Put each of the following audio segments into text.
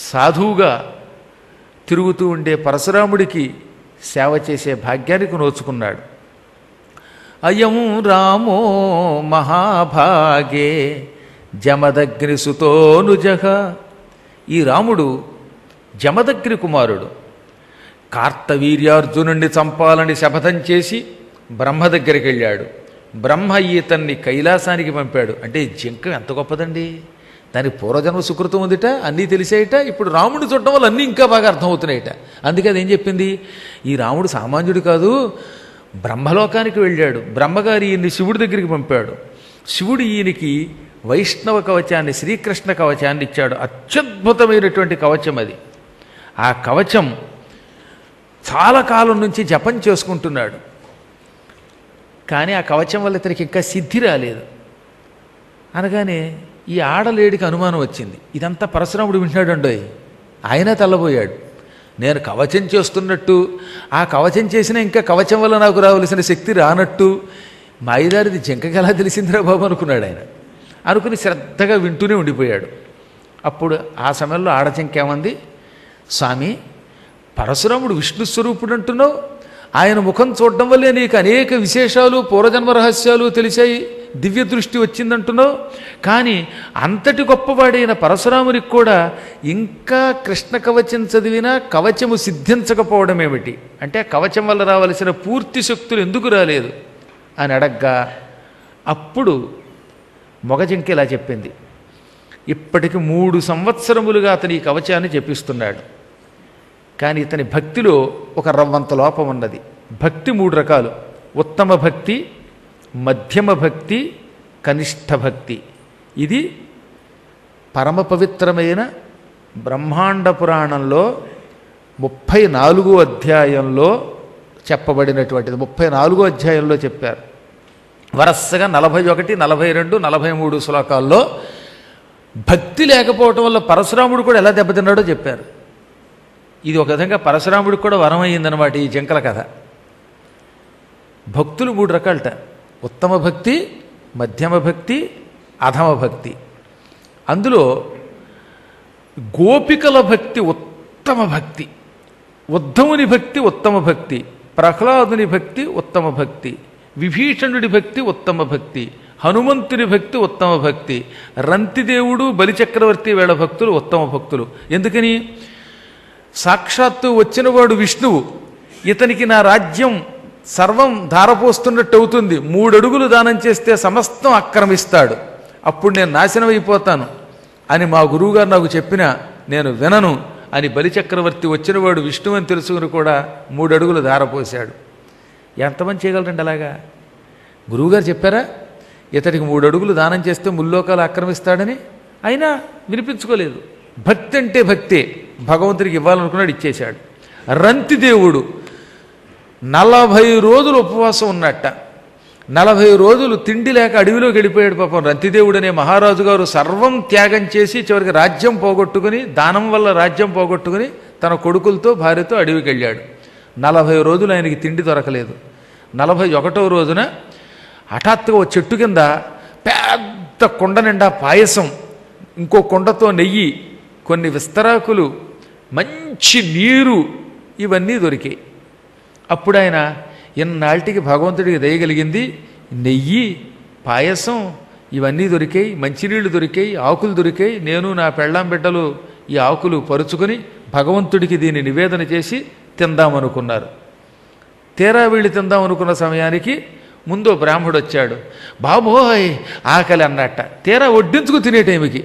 సాధువుగా తిరుగుతూ ఉండే పరశురాముడికి సేవ చేసే భాగ్యానికి నోచుకున్నాడు అయం రామో మహాభాగే జమదగ్ని సుతోనుజహ ఈ రాముడు జమదగ్ని కుమారుడు కార్తవీర్యార్జునుణ్ణి చంపాలని శపథం చేసి బ్రహ్మ దగ్గరికి వెళ్ళాడు బ్రహ్మ ఈతన్ని కైలాసానికి పంపాడు అంటే ఈ జింక ఎంత గొప్పదండి దానికి పూర్వజన్మ సుకృతం ఉందిట అన్నీ తెలిసేయట ఇప్పుడు రాముడు చూడటం వల్ల అన్నీ ఇంకా బాగా అర్థమవుతున్నాయట అందుకే అది ఏం చెప్పింది ఈ రాముడు సామాన్యుడు కాదు బ్రహ్మలోకానికి వెళ్ళాడు బ్రహ్మగారి ఈయన్ని శివుడి దగ్గరికి పంపాడు శివుడు ఈయనకి వైష్ణవ కవచాన్ని శ్రీకృష్ణ కవచాన్ని ఇచ్చాడు అత్యద్భుతమైనటువంటి కవచం అది ఆ కవచం చాలా కాలం నుంచి జపం చేసుకుంటున్నాడు కానీ ఆ కవచం వల్ల ఇతనికి ఇంకా సిద్ధి రాలేదు అనగానే ఈ ఆడలేడికి అనుమానం వచ్చింది ఇదంతా పరశురాముడు వింటాడండోయ్ ఆయన తెల్లబోయాడు నేను కవచం చేస్తున్నట్టు ఆ కవచం చేసినా ఇంకా కవచం వల్ల నాకు రావలసిన శక్తి రానట్టు మాయిదారిది జింకకి ఎలా తెలిసిందిరా బాబు అనుకున్నాడు ఆయన అనుకుని శ్రద్ధగా వింటూనే ఉండిపోయాడు అప్పుడు ఆ సమయంలో ఆడజింక ఏమంది స్వామి పరశురాముడు విష్ణు స్వరూపుడు అంటున్నావు ఆయన ముఖం చూడడం వల్లే నీకు అనేక విశేషాలు పూర్వజన్మ రహస్యాలు తెలిసాయి దివ్య దృష్టి వచ్చిందంటున్నావు కానీ అంతటి గొప్పవాడైన పరశురామునికి కూడా ఇంకా కృష్ణ కవచం చదివినా కవచము సిద్ధించకపోవడం ఏమిటి అంటే ఆ కవచం వల్ల రావలసిన పూర్తి శక్తులు ఎందుకు రాలేదు అని అడగ్గా అప్పుడు మొగజింక ఇలా చెప్పింది ఇప్పటికి మూడు సంవత్సరములుగా అతని ఈ కవచాన్ని చెప్పిస్తున్నాడు కానీ ఇతని భక్తిలో ఒక రవ్వంత లోపం ఉన్నది భక్తి మూడు రకాలు ఉత్తమ భక్తి మధ్యమ భక్తి కనిష్ట భక్తి ఇది పరమ పవిత్రమైన బ్రహ్మాండ పురాణంలో ముప్పై నాలుగో అధ్యాయంలో చెప్పబడినటువంటిది ముప్పై నాలుగో అధ్యాయంలో చెప్పారు వరసగా నలభై ఒకటి నలభై రెండు నలభై మూడు శ్లోకాల్లో భక్తి లేకపోవటం వల్ల పరశురాముడు కూడా ఎలా దెబ్బతిన్నాడో చెప్పారు ఇది ఒక విధంగా పరశురాముడికి కూడా వరం అయ్యిందనమాట ఈ జింకల కథ భక్తులు మూడు రకాలట ఉత్తమ భక్తి మధ్యమ భక్తి అధమ భక్తి అందులో గోపికల భక్తి ఉత్తమ భక్తి ఉద్ధముని భక్తి ఉత్తమ భక్తి ప్రహ్లాదుని భక్తి ఉత్తమ భక్తి విభీషణుడి భక్తి ఉత్తమ భక్తి హనుమంతుని భక్తి ఉత్తమ భక్తి రంతిదేవుడు బలిచక్రవర్తి వేళ భక్తులు ఉత్తమ భక్తులు ఎందుకని సాక్షాత్తు వచ్చినవాడు విష్ణువు ఇతనికి నా రాజ్యం సర్వం ధారపోస్తున్నట్టు అవుతుంది మూడడుగులు దానం చేస్తే సమస్తం ఆక్రమిస్తాడు అప్పుడు నేను నాశనం అయిపోతాను అని మా గురువుగారు నాకు చెప్పిన నేను వినను అని బలిచక్రవర్తి వచ్చినవాడు విష్ణువు అని తెలుసుకుని కూడా మూడడుగులు ధారపోశాడు ఎంతమంది చేయగలరండి అలాగా గురువుగారు చెప్పారా ఇతడికి మూడు అడుగులు దానం చేస్తే ముల్లోకాలు ఆక్రమిస్తాడని అయినా వినిపించుకోలేదు భక్తి అంటే భక్తే భగవంతుడికి ఇవ్వాలనుకున్నాడు ఇచ్చేశాడు రంతిదేవుడు నలభై రోజులు ఉపవాసం ఉన్నట్ట నలభై రోజులు తిండి లేక అడవిలోకి వెళ్ళిపోయాడు పాపం రంతిదేవుడు అనే మహారాజు గారు సర్వం త్యాగం చేసి చివరికి రాజ్యం పోగొట్టుకుని దానం వల్ల రాజ్యం పోగొట్టుకుని తన కొడుకులతో భార్యతో అడవికి వెళ్ళాడు నలభై రోజులు ఆయనకి తిండి దొరకలేదు నలభై ఒకటో రోజున హఠాత్తుగా ఓ చెట్టు కింద పెద్ద కొండ నిండా పాయసం ఇంకో కొండతో నెయ్యి కొన్ని విస్తరాకులు మంచి నీరు ఇవన్నీ దొరికాయి అప్పుడు ఆయన ఇన్నాళ్ళకి భగవంతుడికి దయగలిగింది నెయ్యి పాయసం ఇవన్నీ దొరికాయి మంచినీళ్లు దొరికాయి ఆకులు దొరికాయి నేను నా పెళ్ళాం బిడ్డలు ఈ ఆకులు పరుచుకొని భగవంతుడికి దీన్ని నివేదన చేసి తిందామనుకున్నారు తీరా వీళ్ళు తిందామనుకున్న సమయానికి ముందు బ్రాహ్మడు వచ్చాడు బాబోయ్ ఆకలి అన్నట్ట తీరా వడ్డించుకు తినే టైంకి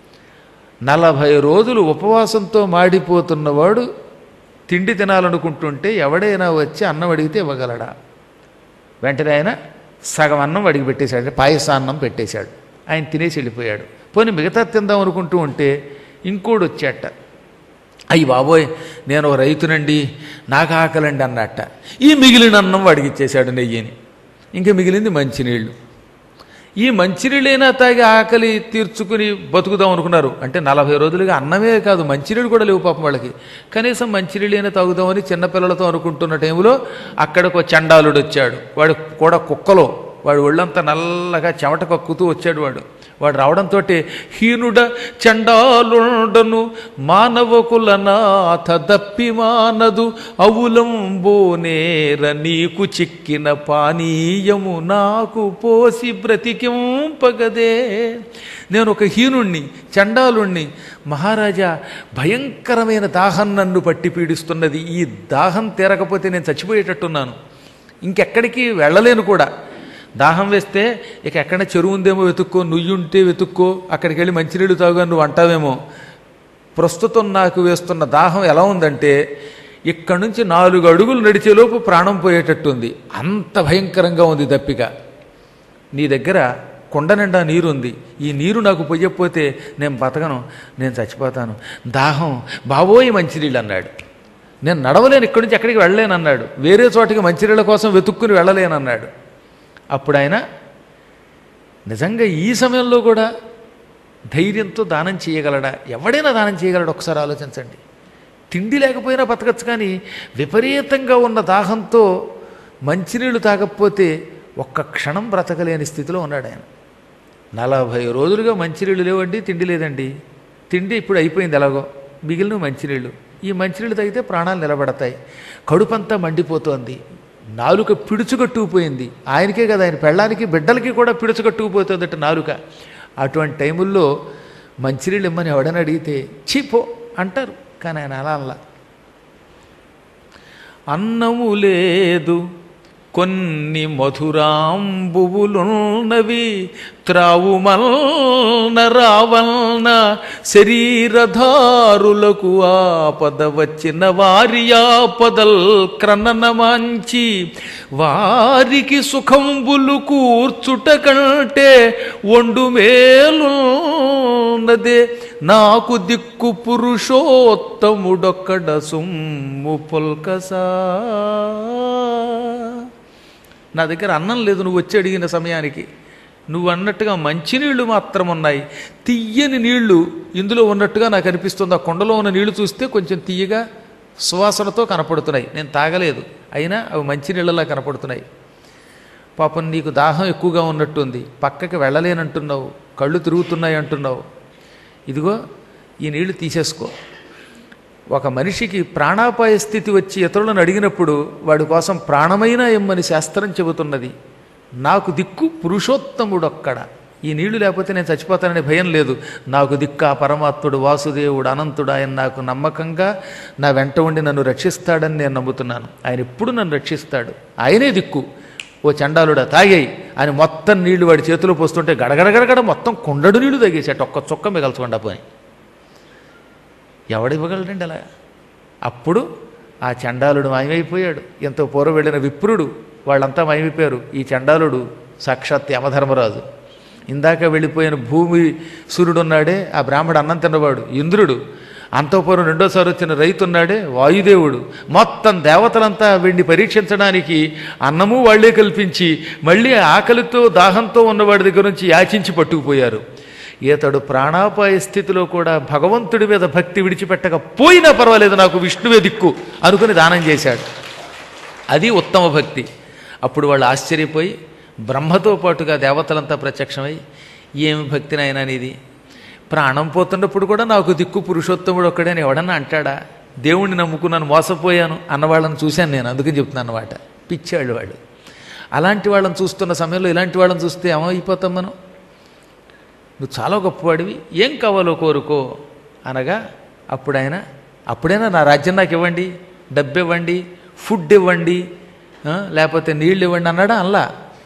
నలభై రోజులు ఉపవాసంతో మాడిపోతున్నవాడు తిండి తినాలనుకుంటుంటే ఎవడైనా వచ్చి అన్నం అడిగితే ఇవ్వగలడా వెంటనే ఆయన సగం అన్నం అడిగి పెట్టేశాడు అంటే పాయసాన్నం పెట్టేశాడు ఆయన తినేసి వెళ్ళిపోయాడు పోనీ మిగతా తిందాం అనుకుంటూ ఉంటే ఇంకోడు వచ్చాట అయ్యి బాబోయ్ నేను ఒక రైతునండి నాకు ఆకలండి అన్నట్ట ఈ మిగిలిన అన్నం వాడికి ఇచ్చేశాడు నెయ్యిని ఇంకా మిగిలింది మంచినీళ్ళు ఈ మంచినీళ్ళైనా తాగి ఆకలి తీర్చుకుని బతుకుదాం అనుకున్నారు అంటే నలభై రోజులుగా అన్నమే కాదు మంచినీళ్ళు కూడా లేవు పాపం వాళ్ళకి కనీసం మంచినీళ్ళైనా తాగుదామని చిన్నపిల్లలతో అనుకుంటున్న టైంలో అక్కడికి ఒక చండాలుడు వచ్చాడు వాడు కూడా కుక్కలో వాడు ఒళ్ళంతా నల్లగా చెమట కక్కుతూ వచ్చాడు వాడు వాడు రావడంతో హీనుడ చండాలుండను మానవకుల నాథ దప్పి మానదు అవులంబోనేర నీకు చిక్కిన పానీయము నాకు పోసి బ్రతికింపగదే నేను ఒక హీనుణ్ణి చండాలుణ్ణి మహారాజా భయంకరమైన దాహం నన్ను పట్టి పీడిస్తున్నది ఈ దాహం తీరకపోతే నేను చచ్చిపోయేటట్టున్నాను ఇంకెక్కడికి వెళ్ళలేను కూడా దాహం వేస్తే ఇక ఎక్కడ చెరువు ఉందేమో వెతుక్కో నుయ్యుంటే వెతుక్కో అక్కడికి వెళ్ళి మంచినీళ్ళు తాగు అని నువ్వు అంటావేమో ప్రస్తుతం నాకు వేస్తున్న దాహం ఎలా ఉందంటే ఇక్కడి నుంచి నాలుగు అడుగులు నడిచేలోపు ప్రాణం పోయేటట్టుంది అంత భయంకరంగా ఉంది దప్పిక నీ దగ్గర కొండ నిండా నీరు ఉంది ఈ నీరు నాకు పొయ్యకపోతే నేను బతకను నేను చచ్చిపోతాను దాహం బాబోయ్ మంచినీళ్ళు అన్నాడు నేను నడవలేను ఇక్కడి నుంచి ఎక్కడికి వెళ్ళలేనన్నాడు వేరే చోటికి మంచినీళ్ళ కోసం వెతుక్కుని వెళ్ళలేనన్నాడు అప్పుడు ఆయన నిజంగా ఈ సమయంలో కూడా ధైర్యంతో దానం చేయగలడా ఎవడైనా దానం చేయగలడు ఒకసారి ఆలోచించండి తిండి లేకపోయినా బతకచ్చు కానీ విపరీతంగా ఉన్న దాహంతో మంచినీళ్ళు తాగకపోతే ఒక్క క్షణం బ్రతకలేని స్థితిలో ఉన్నాడు ఆయన నలభై రోజులుగా మంచినీళ్ళు లేవండి తిండి లేదండి తిండి ఇప్పుడు అయిపోయింది ఎలాగో మిగిలిన మంచినీళ్ళు ఈ మంచినీళ్ళు తాగితే ప్రాణాలు నిలబడతాయి కడుపంతా మండిపోతోంది నాలుక పిడుచుకట్టుకుపోయింది ఆయనకే కదా ఆయన పెళ్ళానికి బిడ్డలకి కూడా పిడుచుకట్టుకుపోతుందట నాలుక అటువంటి టైముల్లో మంచినీళ్ళు ఇమ్మని ఎవడని అడిగితే చీపో అంటారు కానీ ఆయన అలా అలా అన్నము లేదు కొన్ని మధురాంబువులున్నవి త్రావుమల్న రావల్న శరీరధారులకు ఆపద వచ్చిన వారి ఆపదల్ క్రననమాంచి వారికి సుఖంబులు కూర్చుట కంటే ఒండు మేలున్నదే నాకు దిక్కు పురుషోత్తముడొక్కడ సుమ్ము పొల్కసా నా దగ్గర అన్నం లేదు నువ్వు వచ్చి అడిగిన సమయానికి నువ్వు అన్నట్టుగా మంచినీళ్లు మాత్రం ఉన్నాయి తీయని నీళ్లు ఇందులో ఉన్నట్టుగా నాకు అనిపిస్తుంది ఆ కొండలో ఉన్న నీళ్లు చూస్తే కొంచెం తీయగా సువాసనతో కనపడుతున్నాయి నేను తాగలేదు అయినా అవి మంచినీళ్ళలా కనపడుతున్నాయి పాపం నీకు దాహం ఎక్కువగా ఉన్నట్టుంది పక్కకి వెళ్ళలేనంటున్నావు కళ్ళు తిరుగుతున్నాయి అంటున్నావు ఇదిగో ఈ నీళ్లు తీసేసుకో ఒక మనిషికి ప్రాణాపాయ స్థితి వచ్చి ఇతరులను అడిగినప్పుడు వాడి కోసం ప్రాణమైన ఎమ్మని శాస్త్రం చెబుతున్నది నాకు దిక్కు పురుషోత్తముడొక్కడ ఈ నీళ్లు లేకపోతే నేను చచ్చిపోతాననే భయం లేదు నాకు దిక్కు ఆ పరమాత్ముడు వాసుదేవుడు అనంతుడు ఆయన నాకు నమ్మకంగా నా వెంట ఉండి నన్ను రక్షిస్తాడని నేను నమ్ముతున్నాను ఆయన ఎప్పుడు నన్ను రక్షిస్తాడు ఆయనే దిక్కు ఓ చండాలుడా తాగేయి అని మొత్తం నీళ్లు వాడి చేతిలో పోస్తుంటే గడగడగడగడ మొత్తం కుండడు నీళ్లు తాగేసాడు ఒక్క చుక్క మిగల్చకుండా పోయి ఎవడివ్వగలడండి అలా అప్పుడు ఆ చండాలుడు మాయమైపోయాడు ఎంతో పూర్వం వెళ్ళిన విప్రుడు వాళ్ళంతా మాయమైపోయారు ఈ చండాలుడు సాక్షాత్ యమధర్మరాజు ఇందాక వెళ్ళిపోయిన భూమి సూర్యుడు ఉన్నాడే ఆ బ్రాహ్మడు అన్నం తిన్నవాడు ఇంద్రుడు అంతఃపురం రెండోసారి వచ్చిన రైతు ఉన్నాడే వాయుదేవుడు మొత్తం దేవతలంతా వీడిని పరీక్షించడానికి అన్నము వాళ్లే కల్పించి మళ్ళీ ఆకలితో దాహంతో ఉన్నవాడి దగ్గర నుంచి యాచించి పట్టుకుపోయారు ఈతడు ప్రాణాపాయ స్థితిలో కూడా భగవంతుడి మీద భక్తి విడిచిపెట్టకపోయినా పర్వాలేదు నాకు విష్ణువే దిక్కు అనుకుని దానం చేశాడు అది ఉత్తమ భక్తి అప్పుడు వాళ్ళు ఆశ్చర్యపోయి బ్రహ్మతో పాటుగా దేవతలంతా ప్రత్యక్షమై ఏమి భక్తి నాయనా నీది ప్రాణం పోతున్నప్పుడు కూడా నాకు దిక్కు పురుషోత్తముడు ఒక్కడే అని ఎవడన్నా అంటాడా దేవుణ్ణి నమ్ముకున్నాను మోసపోయాను అన్నవాళ్ళని చూశాను నేను అందుకని చెప్తున్నాను అన్నమాట పిచ్చాళ్ళు వాళ్ళు అలాంటి వాళ్ళని చూస్తున్న సమయంలో ఇలాంటి వాళ్ళని చూస్తే ఏమైపోతాం మనం నువ్వు చాలా గొప్పవాడివి ఏం కావాలో కోరుకో అనగా అప్పుడు ఆయన అప్పుడైనా నా రాజ్యం నాకు ఇవ్వండి డబ్బు ఇవ్వండి ఫుడ్ ఇవ్వండి ఆ, లేకపోతే నీళ్ళు ఇవ్వండి అన్నాడా అల్లా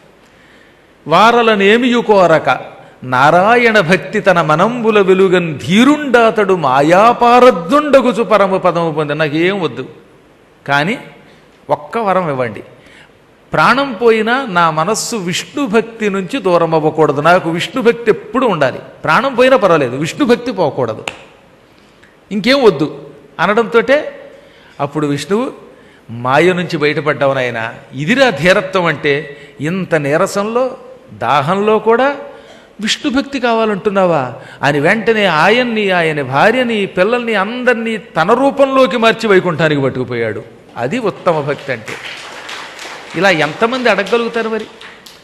వారలనేమియు కోరక నారాయణ భక్తి తన మనంబుల వెలుగన్ ధీరుండాతడు మాయాపారద్దుండగుచు పరమ పదము పొంది నాకేం వద్దు కానీ ఒక్క వరం ఇవ్వండి ప్రాణం పోయినా నా మనస్సు విష్ణు భక్తి నుంచి దూరం అవ్వకూడదు నాకు విష్ణు భక్తి ఎప్పుడు ఉండాలి ప్రాణం పోయినా పర్వాలేదు విష్ణు భక్తి పోకూడదు ఇంకేం వద్దు అనడంతో అప్పుడు విష్ణువు మాయ నుంచి బయటపడ్డావు నాయన ఇదిరా ధీరత్వం అంటే ఇంత నీరసంలో దాహంలో కూడా విష్ణు భక్తి కావాలంటున్నావా అని వెంటనే ఆయన్ని ఆయన భార్యని పిల్లల్ని అందరినీ తన రూపంలోకి మార్చి వైకుంఠానికి పట్టుకుపోయాడు అది ఉత్తమ భక్తి అంటే ఇలా ఎంతమంది అడగగలుగుతారు మరి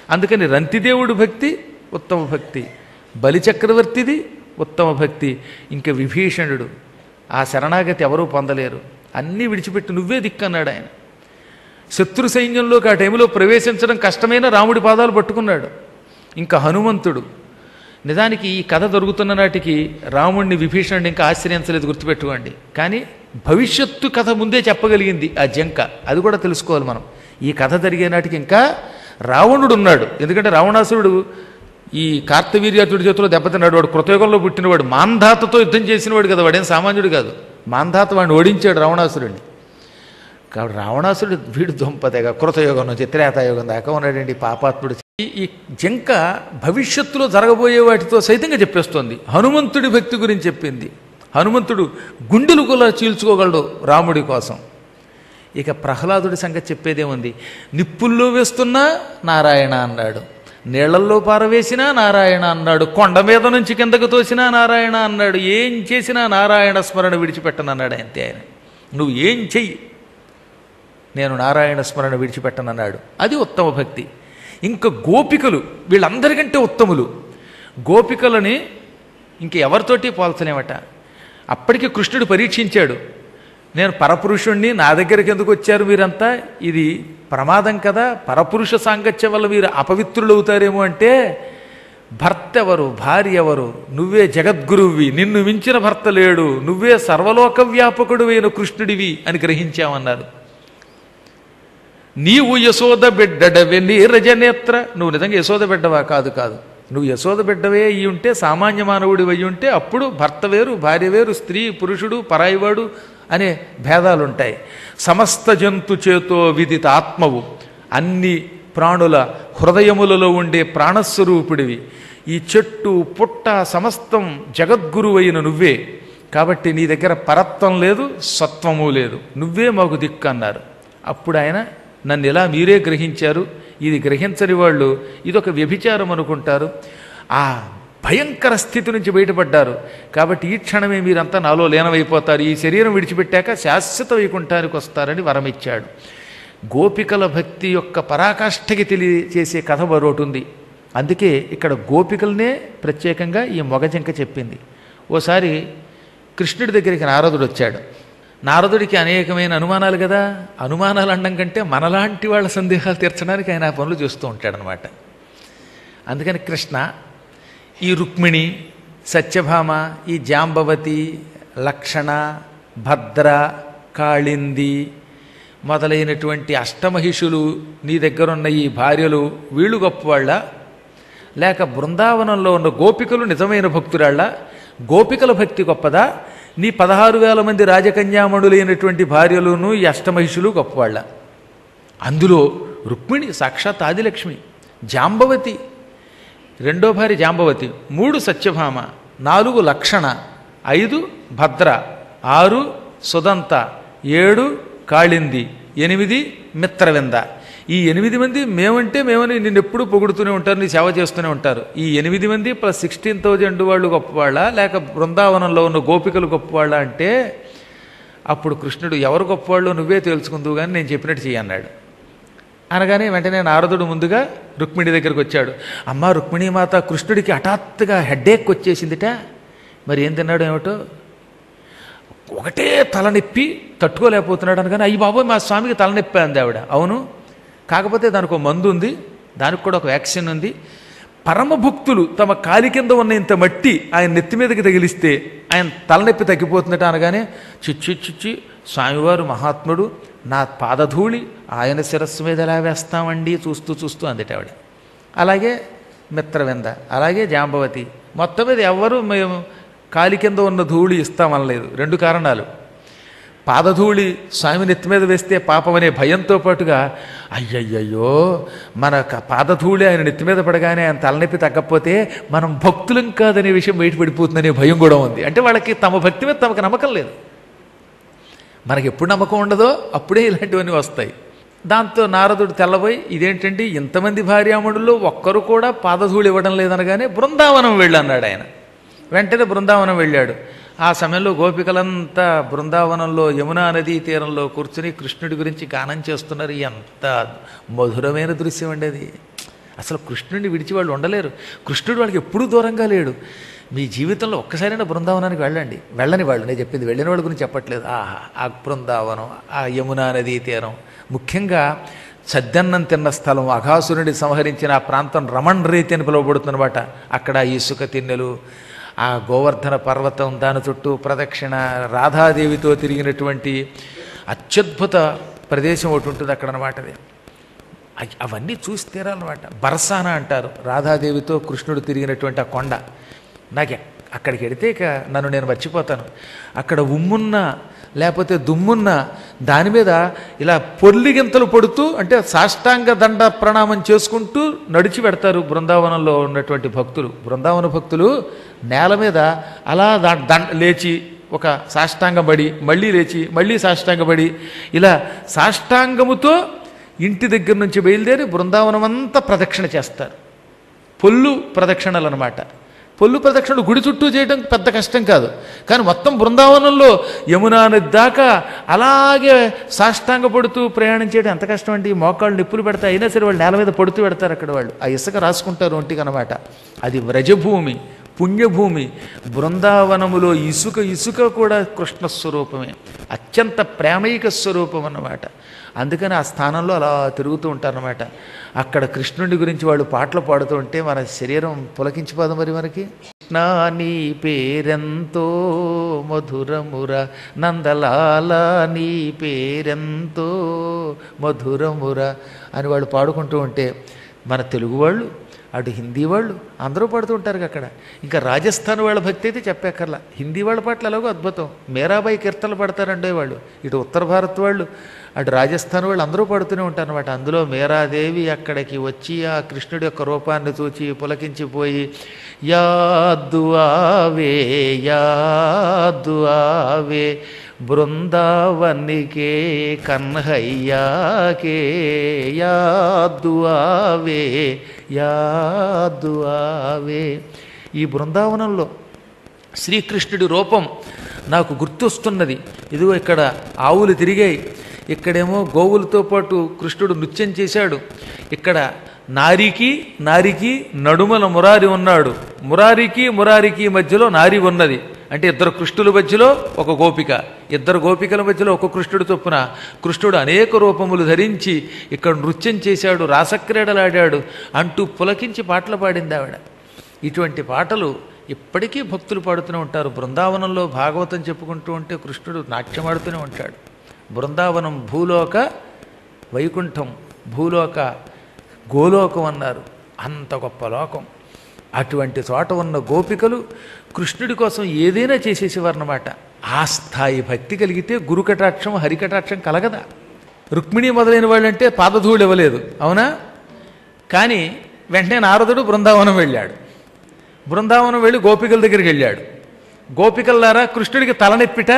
అందుకని రంతిదేవుడి భక్తి ఉత్తమ భక్తి బలిచక్రవర్తిది ఉత్తమ భక్తి ఇంకా విభీషణుడు ఆ శరణాగతి ఎవరూ పొందలేరు అన్నీ విడిచిపెట్టి నువ్వే దిక్కన్నాడు ఆయన శత్రు సైన్యంలోకి ఆ టైంలో ప్రవేశించడం కష్టమైన రాముడి పాదాలు పట్టుకున్నాడు ఇంకా హనుమంతుడు నిజానికి ఈ కథ దొరుకుతున్న నాటికి రాముడిని విభీషణుడిని ఇంకా ఆశ్రయించలేదు గుర్తుపెట్టుకోండి కానీ భవిష్యత్తు కథ ముందే చెప్పగలిగింది ఆ జంక అది కూడా తెలుసుకోవాలి మనం ఈ కథ జరిగే నాటికి ఇంకా రావణుడు ఉన్నాడు ఎందుకంటే రావణాసురుడు ఈ కార్తవీర్యాతుడి చేతిలో దెబ్బతిన్నాడు వాడు కృతయుగంలో పుట్టినవాడు మాంధాతతో యుద్ధం చేసినవాడు కదా వాడేం సామాన్యుడు కాదు మాంధాత వాడిని ఓడించాడు రావణాసురుడిని కాబట్టి రావణాసురుడు వీడు దొంపతేగా కృతయుగం నుంచి త్రేతాయుగం దాకా ఉన్నాడండి పాపాత్ముడు ఈ- ఈ జంక భవిష్యత్తులో జరగబోయే వాటితో సైతంగా చెప్పేస్తోంది హనుమంతుడి భక్తి గురించి చెప్పింది హనుమంతుడు గుండెలు కూడా చీల్చుకోగలడు రాముడి కోసం ఇక ప్రహ్లాదుడి సంగతి చెప్పేదేముంది నిప్పుల్లో వేస్తున్నా నారాయణ అన్నాడు నీళ్లల్లో పారవేసినా నారాయణ అన్నాడు కొండ మీద నుంచి కిందకు తోసినా నారాయణ అన్నాడు ఏం చేసినా నారాయణ స్మరణ విడిచిపెట్టనన్నాడు అంతే ఆయన నువ్వు ఏం చెయ్యి నేను నారాయణ స్మరణ విడిచిపెట్టనన్నాడు అది ఉత్తమ భక్తి ఇంకా గోపికలు వీళ్ళందరికంటే ఉత్తములు గోపికలని ఇంక ఎవరితోటి పోల్చలేమట అప్పటికి కృష్ణుడు పరీక్షించాడు నేను పరపురుషుణ్ణి నా దగ్గరికి ఎందుకు వచ్చారు మీరంతా ఇది ప్రమాదం కదా పరపురుష సాంగత్యం వల్ల మీరు అపవిత్రులు అవుతారేమో అంటే భర్త ఎవరు భార్య ఎవరు నువ్వే జగద్గురువి నిన్ను మించిన భర్త లేడు నువ్వే సర్వలోక వ్యాపకుడు అయిన కృష్ణుడివి అని గ్రహించామన్నారు నీవు యశోద బిడ్డడవే నీరజనేత్ర నువ్వు నిజంగా యశోద బిడ్డవా కాదు కాదు నువ్వు యశోద బిడ్డవే అయి ఉంటే సామాన్య మానవుడి అయి ఉంటే అప్పుడు భర్త వేరు భార్య వేరు స్త్రీ పురుషుడు పరాయివాడు అనే భేదాలు ఉంటాయి సమస్త జంతు చేతో విదిత ఆత్మవు అన్ని ప్రాణుల హృదయములలో ఉండే ప్రాణస్వరూపుడివి ఈ చెట్టు పుట్ట సమస్తం జగద్గురు అయిన నువ్వే కాబట్టి నీ దగ్గర పరత్వం లేదు సత్వము లేదు నువ్వే మాకు దిక్కు అన్నారు అప్పుడు ఆయన నన్ను ఇలా మీరే గ్రహించారు ఇది గ్రహించని వాళ్ళు ఇదొక వ్యభిచారం అనుకుంటారు ఆ భయంకర స్థితి నుంచి బయటపడ్డారు కాబట్టి ఈ క్షణమే మీరంతా నాలో లీనమైపోతారు ఈ శరీరం విడిచిపెట్టాక శాశ్వత వైకుంఠానికి వస్తారని వరమిచ్చాడు గోపికల భక్తి యొక్క పరాకాష్ఠకి తెలియచేసే కథ మరొకటి ఉంది అందుకే ఇక్కడ గోపికలనే ప్రత్యేకంగా ఈ మొగజంక చెప్పింది ఓసారి కృష్ణుడి దగ్గరికి నారదుడు వచ్చాడు నారదుడికి అనేకమైన అనుమానాలు కదా అనుమానాలు అనడం కంటే మనలాంటి వాళ్ళ సందేహాలు తీర్చడానికి ఆయన ఆ పనులు చేస్తూ ఉంటాడనమాట అందుకని కృష్ణ ఈ రుక్మిణి సత్యభామ ఈ జాంబవతి లక్షణ భద్ర కాళింది మొదలైనటువంటి అష్టమహిషులు నీ దగ్గరున్న ఈ భార్యలు వీళ్ళు గొప్పవాళ్ళ లేక బృందావనంలో ఉన్న గోపికలు నిజమైన భక్తురాళ్ళ గోపికల భక్తి గొప్పదా నీ పదహారు వేల మంది రాజకన్యామణులైనటువంటి భార్యలును ఈ అష్టమహిషులు గొప్పవాళ్ళ అందులో రుక్మిణి సాక్షాత్ ఆదిలక్ష్మి జాంబవతి రెండో భార్య జాంబవతి మూడు సత్యభామ నాలుగు లక్షణ ఐదు భద్ర ఆరు సుదంత ఏడు కాళింది ఎనిమిది మిత్రవింద ఈ ఎనిమిది మంది మేమంటే మేమని నిన్ను ఎప్పుడూ పొగుడుతూనే ఉంటారు నీ సేవ చేస్తూనే ఉంటారు ఈ ఎనిమిది మంది ప్లస్ సిక్స్టీన్ థౌజండ్ వాళ్ళు గొప్పవాళ్ళ లేక బృందావనంలో ఉన్న గోపికలు గొప్పవాళ్ళ అంటే అప్పుడు కృష్ణుడు ఎవరు గొప్పవాళ్ళు నువ్వే తేల్చుకుందువు కానీ నేను చెప్పినట్టు చెయ్యి అన్నాడు అనగానే వెంటనే నారదుడు ముందుగా రుక్మిణి దగ్గరికి వచ్చాడు అమ్మ రుక్మిణీమాత కృష్ణుడికి హఠాత్తుగా హెడ్ఏక్ వచ్చేసిందిట మరి ఏం తిన్నాడు ఏమిటో ఒకటే తలనొప్పి తట్టుకోలేకపోతున్నాడు అనగానే అయ్యి బాబోయ్ మా స్వామికి తలనొప్పి అంది ఆవిడ అవును కాకపోతే దానికి ఒక మందు ఉంది దానికి కూడా ఒక వ్యాక్సిన్ ఉంది పరమభక్తులు తమ కాలి కింద ఉన్న ఇంత మట్టి ఆయన నెత్తి మీదకి తగిలిస్తే ఆయన తలనొప్పి తగ్గిపోతుందట అనగానే చిచ్చి చిచ్చి స్వామివారు మహాత్ముడు నా పాదధూళి ఆయన శిరస్సు మీద ఎలా వేస్తామండి చూస్తూ చూస్తూ అందట ఆవిడ అలాగే మిత్రవింద అలాగే జాంబవతి మొత్తం మీద ఎవ్వరూ మేము కాలి కింద ఉన్న ధూళి ఇస్తామనలేదు రెండు కారణాలు పాదధూళి స్వామి నెత్తి మీద వేస్తే పాపం అనే భయంతో పాటుగా అయ్యయ్యయ్యో మన క- పాదధూళి ఆయన నెత్తి మీద పడగానే ఆయన తలనొప్పి తగ్గకపోతే మనం భక్తులం కాదనే విషయం బయటపడిపోతుందనే భయం కూడా ఉంది అంటే వాళ్ళకి తమ భక్తి మీద తమకు నమ్మకం లేదు మనకి ఎప్పుడు నమ్మకం ఉండదో అప్పుడే ఇలాంటివన్నీ వస్తాయి దాంతో నారదుడు తెల్లబోయి ఇదేంటండి ఇంతమంది భార్యామణుల్లో ఒక్కరు కూడా పాదధూళి ఇవ్వడం లేదనగానే బృందావనం వెళ్ళన్నాడు ఆయన వెంటనే బృందావనం వెళ్ళాడు ఆ సమయంలో గోపికలంతా బృందావనంలో యమునా నదీ తీరంలో కూర్చుని కృష్ణుడి గురించి గానం చేస్తున్నారు ఎంత మధురమైన దృశ్యం అండి అది అసలు కృష్ణుడిని విడిచి వాళ్ళు ఉండలేరు కృష్ణుడు వాళ్ళకి ఎప్పుడూ దూరంగా లేడు మీ జీవితంలో ఒక్కసారైనా బృందావనానికి వెళ్ళండి వెళ్ళని వాళ్ళు నేను చెప్పింది వెళ్ళిన వాళ్ళ గురించి చెప్పట్లేదు ఆహా ఆ బృందావనం ఆ యమునా నదీ తీరం ముఖ్యంగా సద్దన్నం తిన్న స్థలం అఘాసురుడి సంహరించిన ఆ ప్రాంతం రమణ్ రీతి అని పిలువబడుతుందన్నమాట అక్కడ ఇసుక తిన్నెలు ఆ గోవర్ధన పర్వతం దాని చుట్టూ ప్రదక్షిణ రాధాదేవితో తిరిగినటువంటి అత్యద్భుత ప్రదేశం ఒకటి ఉంటుంది అక్కడ అనమాట అది అయ్- అవన్నీ చూసి తీరాలన్నమాట బరసాన అంటారు రాధాదేవితో కృష్ణుడు తిరిగినటువంటి ఆ కొండ నాకు ఎక్- అక్కడికి వెడితే ఇక నన్ను నేను మర్చిపోతాను అక్కడ ఉమ్మున్న లేకపోతే దుమ్మున్న దాని మీద ఇలా పొర్లిగింతలు పడుతూ అంటే సాష్టాంగ దండ ప్రణామం చేసుకుంటూ నడిచి పెడతారు బృందావనంలో ఉన్నటువంటి భక్తులు బృందావన భక్తులు నేల మీద అలా దా- దండ లేచి ఒక సాష్టాంగబడి మళ్ళీ లేచి మళ్ళీ సాష్టాంగబడి ఇలా సాష్టాంగముతో ఇంటి దగ్గర నుంచి బయలుదేరి బృందావనం అంతా ప్రదక్షిణ చేస్తారు పొల్లు ప్రదక్షిణలు అనమాట పొల్లు ప్రదక్షిణలు గుడి చుట్టూ చేయడం పెద్ద కష్టం కాదు కానీ మొత్తం బృందావనంలో యమునా నది దాకా అలాగే సాష్టాంగ పడుతూ ప్రయాణం చేయడం ఎంత కష్టం అండి మోకాళ్ళు నిప్పులు పెడతాయి అయినా సరే వాళ్ళు నేల మీద పడుతూ పెడతారు అక్కడ వాళ్ళు ఆ ఇసుక రాసుకుంటారు ఒంటికి అనమాట అది వ్రజభూమి పుణ్యభూమి బృందావనములో ఇసుక ఇసుక కూడా కృష్ణ స్వరూపమే అత్యంత ప్రేమైక స్వరూపం అన్నమాట అందుకని ఆ స్థానంలో అలా తిరుగుతూ ఉంటారనమాట అక్కడ కృష్ణుడి గురించి వాళ్ళు పాటలు పాడుతూ ఉంటే మన శరీరం పులకించిపోదు మరి మనకి కృష్ణ నీ పేరెంతో మధురముర నందలాల నీ పేరెంతో మధురముర అని వాళ్ళు పాడుకుంటూ ఉంటే మన తెలుగు వాళ్ళు అటు హిందీ వాళ్ళు అందరూ పడుతూ ఉంటారు అక్కడ ఇంకా రాజస్థాన్ వాళ్ళ భక్తి అయితే చెప్పక్కర్లా హిందీ వాళ్ళ పాటలు ఎలాగో అద్భుతం మేరాబాయి కీర్తనలు పడతారండే వాళ్ళు ఇటు ఉత్తర భారత్ వాళ్ళు అటు రాజస్థాన్ వాళ్ళు అందరూ పడుతూనే ఉంటారు అనమాట అందులో మేరాదేవి అక్కడికి వచ్చి ఆ కృష్ణుడి యొక్క రూపాన్ని చూచి పులకించిపోయి యాద్దు ఆవే యాద్దు ఆవే బృందావనికే కన్హయ్యాకే యాద్దు ఆవే యాద్దు ఆవే ఈ బృందావనంలో శ్రీకృష్ణుడి రూపం నాకు గుర్తొస్తున్నది ఇదిగో ఇక్కడ ఆవులు తిరిగాయి ఇక్కడేమో గోవులతో పాటు కృష్ణుడు నృత్యం చేశాడు ఇక్కడ నారికి నారికి నడుమల మురారి ఉన్నాడు మురారికి మురారికి మధ్యలో నారి ఉన్నది అంటే ఇద్దరు కృష్ణుల మధ్యలో ఒక గోపిక ఇద్దరు గోపికల మధ్యలో ఒక కృష్ణుడు చొప్పున కృష్ణుడు అనేక రూపములు ధరించి ఇక్కడ నృత్యం చేశాడు రాసక్రీడలాడాడు అంటూ పులకించి పాటలు పాడింది ఆవిడ ఇటువంటి పాటలు ఇప్పటికీ భక్తులు పాడుతూనే ఉంటారు బృందావనంలో భాగవతం చెప్పుకుంటూ ఉంటే కృష్ణుడు నాట్యమాడుతూనే ఉంటాడు బృందావనం భూలోక వైకుంఠం భూలోక గోలోకం అన్నారు అంత గొప్ప లోకం అటువంటి చోట ఉన్న గోపికలు కృష్ణుడి కోసం ఏదైనా చేసేసేవారన్నమాట ఆ స్థాయి భక్తి కలిగితే గురుకటాక్షం హరికటాక్షం కలగదా రుక్మిణి మొదలైన వాళ్ళంటే పాదధూళి ఇవ్వలేదు అవునా కానీ వెంటనే నారదుడు బృందావనం వెళ్ళాడు బృందావనం వెళ్ళి గోపికల దగ్గరికి వెళ్ళాడు గోపికల్లారా కృష్ణుడికి తలనొప్పిట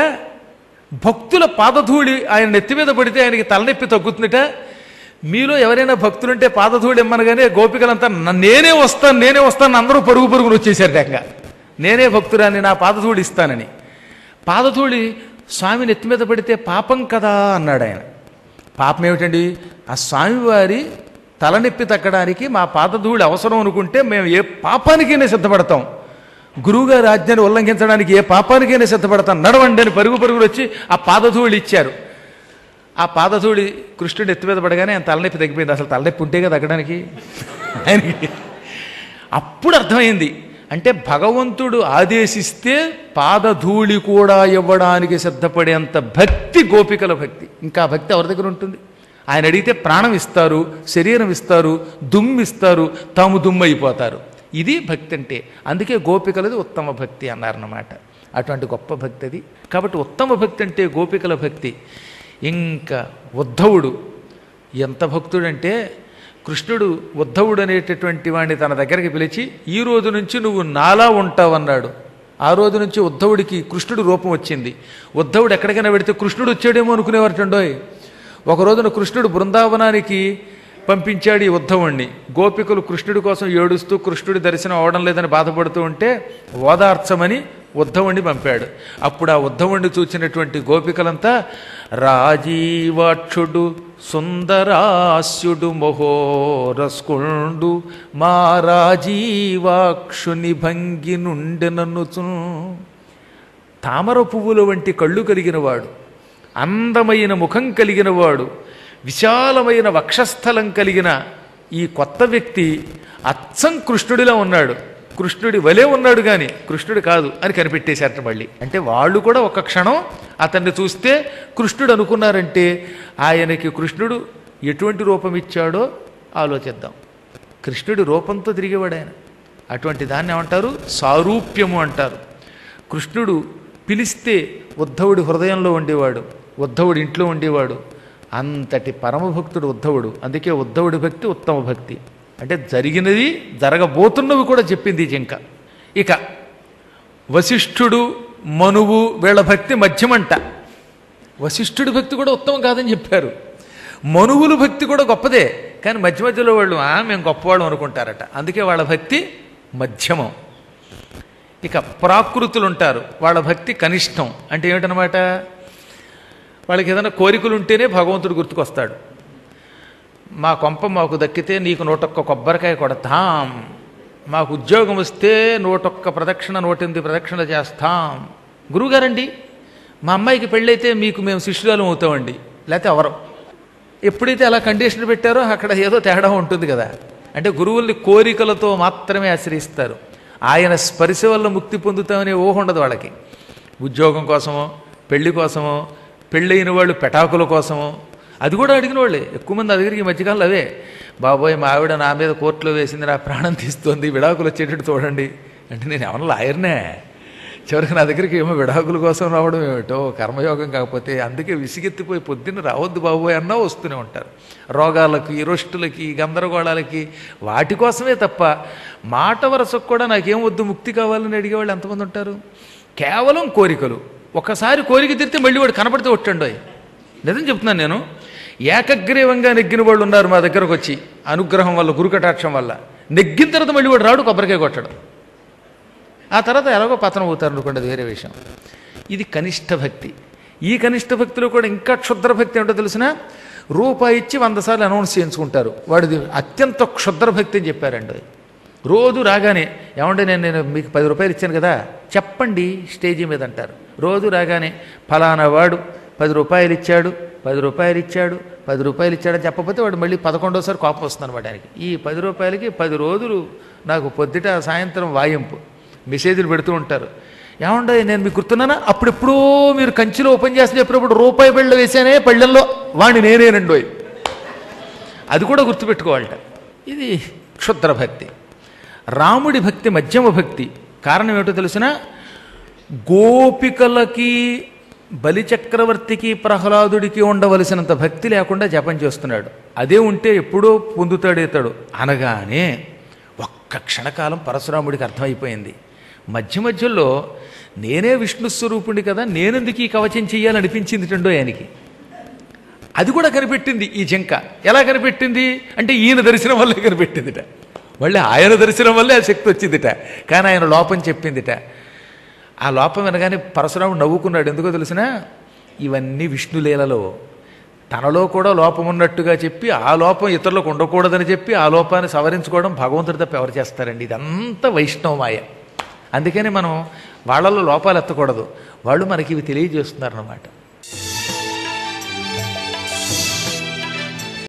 భక్తుల పాదధూళి ఆయన నెత్తి మీద పడితే ఆయనకి తలనొప్పి తగ్గుతుందిట మీలో ఎవరైనా భక్తులుంటే పాదధూళి ఇమ్మనగానే గోపికలంతా "న- నేనే వస్తాను నేనే వస్తాను అందరూ పరుగు పరుగులు వచ్చేసారు టెంగా నేనే భక్తురాన్ని నా పాదధూళి ఇస్తానని పాదధూళి స్వామి నెత్తి మీద పడితే పాపం కదా అన్నాడు ఆయన పాపం ఏమిటండి ఆ స్వామివారి తలనొప్పి తగ్గడానికి మా పాదధూళి అవసరం అనుకుంటే మేము ఏ పాపానికైనా సిద్ధపడతాం గురువుగారి ఆజ్ఞను ఉల్లంఘించడానికి ఏ పాపానికైనా సిద్ధపడతాం నడవండి అని పరుగు పరుగులు వచ్చి ఆ పాదధూళి ఇచ్చారు ఆ పాదధూళి కృష్ణుడు ఎత్తి మీద పడగానే ఆయన తలనొప్పి తగ్గిపోయింది అసలు తలనొప్పి ఉంటేగా తగ్గడానికి ఆయనకి అప్పుడు అర్థమైంది అంటే భగవంతుడు ఆదేశిస్తే పాదధూళి కూడా ఇవ్వడానికి సిద్ధపడేంత భక్తి గోపికల భక్తి ఇంకా ఆ భక్తి ఎవరి దగ్గర ఉంటుంది ఆయన అడిగితే ప్రాణం ఇస్తారు శరీరం ఇస్తారు దుమ్ము ఇస్తారు తాము దుమ్ము అయిపోతారు ఇది భక్తి అంటే అందుకే గోపికలది ఉత్తమ భక్తి అన్నారన్నమాట అటువంటి గొప్ప భక్తి అది కాబట్టి ఉత్తమ భక్తి అంటే గోపికల భక్తి ఇంకా ఉద్ధవుడు ఎంత భక్తుడంటే కృష్ణుడు ఉద్ధవుడు అనేటటువంటి వాడిని తన దగ్గరికి పిలిచి ఈ రోజు నుంచి నువ్వు నాలా ఉంటావన్నాడు ఆ రోజు నుంచి ఉద్ధవుడికి కృష్ణుడు రూపం వచ్చింది ఉద్ధవుడు ఎక్కడికైనా పెడితే కృష్ణుడు వచ్చాడేమో అనుకునేవారటండోయ్ ఒక రోజున కృష్ణుడు బృందావనానికి పంపించాడు ఈ ఉద్ధవుణ్ణి గోపికలు కృష్ణుడి కోసం ఏడుస్తూ కృష్ణుడి దర్శనం అవడం లేదని బాధపడుతూ ఉంటే ఓదార్చమని ఉద్ధవుణ్ణి పంపాడు అప్పుడు ఆ ఉద్ధవుణ్ణి చూచినటువంటి గోపికలంతా రాజీవాక్షుడు సుందరాస్యుడు మొహోరస్కుండు మా రాజీవాక్షుని భంగి నుండెననుచు తామర పువ్వుల వంటి కళ్ళు కలిగినవాడు అందమైన ముఖం కలిగినవాడు విశాలమైన వక్షస్థలం కలిగిన ఈ కొత్త వ్యక్తి అచ్చం కృష్ణుడిలా ఉన్నాడు కృష్ణుడి వలే ఉన్నాడు కానీ కృష్ణుడు కాదు అని కనిపెట్టేశారట మళ్ళీ అంటే వాళ్ళు కూడా ఒక క్షణం అతన్ని చూస్తే కృష్ణుడు అనుకున్నారంటే ఆయనకి కృష్ణుడు ఎటువంటి రూపం ఇచ్చాడో ఆలోచిద్దాం కృష్ణుడి రూపంతో తిరిగేవాడు ఆయన అటువంటి దాన్ని ఏమంటారు సారూప్యము అంటారు కృష్ణుడు పిలిస్తే ఉద్ధవుడి హృదయంలో ఉండేవాడు ఉద్ధవుడి ఇంట్లో ఉండేవాడు అంతటి పరమభక్తుడు ఉద్ధవుడు అందుకే ఉద్ధవుడి భక్తి ఉత్తమ భక్తి అంటే జరిగినది జరగబోతున్నవి కూడా చెప్పింది ఈ జింక ఇక వశిష్ఠుడు మనువు వీళ్ళ భక్తి మధ్యమంట వశిష్ఠుడి భక్తి కూడా ఉత్తమం కాదని చెప్పారు మనువుల భక్తి కూడా గొప్పదే కానీ మధ్య మధ్యలో వాళ్ళు "ఆ, మేము గొప్పవాళ్ళం అనుకుంటారట అందుకే వాళ్ళ భక్తి మధ్యమం ఇక ప్రాకృతులు ఉంటారు వాళ్ళ భక్తి కనిష్టం అంటే ఏమిటనమాట వాళ్ళకి ఏదైనా కోరికలు ఉంటేనే భగవంతుడు గుర్తుకొస్తాడు మా కొంప మాకు దక్కితే నీకు నూటొక్క కొబ్బరికాయ కొడతాం మాకు ఉద్యోగం వస్తే నూటొక్క ప్రదక్షిణ నూటెనిమిది ప్రదక్షిణ చేస్తాం గురువుగారండి మా అమ్మాయికి పెళ్ళైతే మీకు మేము శిష్యురాలు అవుతామండి లేకపోతే ఎవరు ఎప్పుడైతే అలా కండిషన్ పెట్టారో అక్కడ ఏదో తేడా ఉంటుంది కదా అంటే గురువుల్ని కోరికలతో మాత్రమే ఆశ్రయిస్తారు ఆయన స్పర్శ వల్ల ముక్తి పొందుతామనే ఊహ ఉండదు వాళ్ళకి ఉద్యోగం కోసమో పెళ్లి కోసమో పెళ్ళైన వాళ్ళు పెటాకుల కోసమో అది కూడా అడిగిన వాళ్ళే ఎక్కువ మంది దగ్గరికి ఈ మధ్యకాలంలో అవే బాబోయ్ మా ఆవిడ నా మీద కోర్టులో వేసింది నా ప్రాణం తీస్తోంది విడాకులు వచ్చేటట్టు చూడండి అంటే నేను ఏమన్నా లాయర్నే చివరికి నా దగ్గరికి ఏమో విడాకుల కోసం రావడం ఏమిటో కర్మయోగం కాకపోతే అందుకే విసిగెత్తిపోయి పొద్దున్న రావద్దు బాబోయ్ అన్నా వస్తూనే ఉంటారు రోగాలకి రొస్టులకి గందరగోళాలకి వాటి కోసమే తప్ప మాట వరసకు కూడా నాకేం వద్దు ముక్తి కావాలని అడిగేవాళ్ళు ఎంతమంది ఉంటారు కేవలం కోరికలు ఒకసారి కోరిక తీరితే మళ్ళీ వాడు కనపడితే ఒట్టండి నిజం చెప్తున్నాను నేను ఏకగ్రీవంగా నెగ్గిన వాళ్ళు ఉన్నారు మా దగ్గరకు వచ్చి అనుగ్రహం వల్ల గురుకటాక్షం వల్ల నెగ్గిన తర్వాత మళ్ళీ వాడు రాడు కొబ్బరికాయ కొట్టడం ఆ తర్వాత ఎలాగో పతనం అవుతారు అనుకోండి అది వేరే విషయం ఇది కనిష్ట భక్తి ఈ కనిష్ట భక్తిలో కూడా ఇంకా క్షుద్ర భక్తి ఏంటో తెలిసిన రూపాయి ఇచ్చి వంద సార్లు అనౌన్స్ చేయించుకుంటారు వాడిది అత్యంత క్షుద్ర భక్తి అని చెప్పారండి రోజు రాగానే ఏమంటే నేను నేను మీకు పది రూపాయలు ఇచ్చాను కదా చెప్పండి స్టేజీ మీద అంటారు రోజు రాగానే ఫలానా వాడు పది రూపాయలు ఇచ్చాడు పది రూపాయలు ఇచ్చాడు పది రూపాయలు ఇచ్చాడని చెప్పకపోతే వాడు మళ్ళీ పదకొండోసారి కోపం వస్తుంది అనమాట ఆయనకి ఈ పది రూపాయలకి పది రోజులు నాకు పొద్దుట సాయంత్రం వాయింపు మెసేజ్లు పెడుతూ ఉంటారు ఏమండే నేను మీకు గుర్తున్నానా అప్పుడెప్పుడో మీరు కంచిలో ఓపెన్ చేస్తే చెప్పినప్పుడు రూపాయి బిళ్ళ వేసానే పళ్ళెల్లో వాడిని నేనేనండోయ్ అది కూడా గుర్తుపెట్టుకోవాలట ఇది క్షుద్ర భక్తి రాముడి భక్తి మధ్యమ భక్తి కారణం ఏమిటో తెలిసిన గోపికలకి బలిచక్రవర్తికి ప్రహ్లాదుడికి ఉండవలసినంత భక్తి లేకుండా జపం చేస్తున్నాడు అదే ఉంటే ఎప్పుడో పొందుతాడు ఇతడు అనగానే ఒక్క క్షణకాలం పరశురాముడికి అర్థమైపోయింది మధ్య మధ్యలో నేనే విష్ణు స్వరూపుడి కదా నేనెందుకు ఈ కవచం చెయ్యాలనిపించింది టండో ఆయనకి అది కూడా కనిపెట్టింది ఈ జింక ఎలా కనిపెట్టింది అంటే ఈయన దర్శనం వల్లే కనిపెట్టిందిట మళ్ళీ ఆయన దర్శనం వల్లే ఆ శక్తి వచ్చిందిట కానీ ఆయన లోపం చెప్పిందిట ఆ లోపం వినగానే పరశురాముడు నవ్వుకున్నాడు ఎందుకో తెలిసిన ఇవన్నీ విష్ణులీలలో తనలో కూడా లోపం ఉన్నట్టుగా చెప్పి ఆ లోపం ఇతరులకు ఉండకూడదని చెప్పి ఆ లోపాన్ని సవరించుకోవడం భగవంతుడి తప్ప ఎవరు చేస్తారండి ఇదంతా వైష్ణవమాయ అందుకని మనం వాళ్ళలో లోపాలు ఎత్తకూడదు వాళ్ళు మనకి ఇవి తెలియజేస్తున్నారన్నమాట